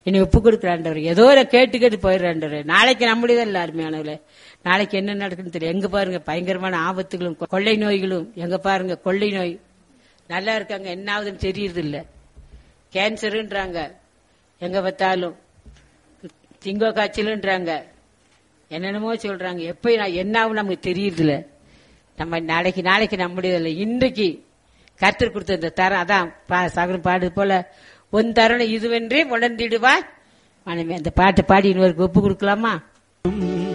என்னை ஒப்பு கொடுக்குறாண்டவர் ஏதோ ஒரு கேட்டு கேட்டு போயிடுறாண்டவர் நாளைக்கு நம்முடையதான் இல்ல அருமையானவர்களே நாளைக்கு என்ன நடக்குன்னு தெரியும் எங்க பாருங்க பயங்கரமான ஆபத்துகளும் கொள்ளை நோய்களும் எங்க பாருங்க கொள்ளை நோய் நல்லா இருக்காங்க என்ன ஆகுதுன்னு தெரியறது இல்ல கேன்சருன்றாங்க எங்க பார்த்தாலும் திங்கோ காய்ச்சலுன்றாங்க என்னென்னமோ சொல்றாங்க எப்ப நான் என்ன ஆகும் நமக்கு தெரியுது இல்ல நம்ம நாளைக்கு நாளைக்கு நம்முடையதில்லை இன்றைக்கு கர்த்தர் கொடுத்த இந்த தரம் அதான் பா- சகலம் பாடுது போல உன் தருணம் இதுவென்றே உணர்ந்திடுவாய் மனைவி அந்த பாட்டை பாடி இன்னொருக்கு ஒப்பு கொடுக்கலாமா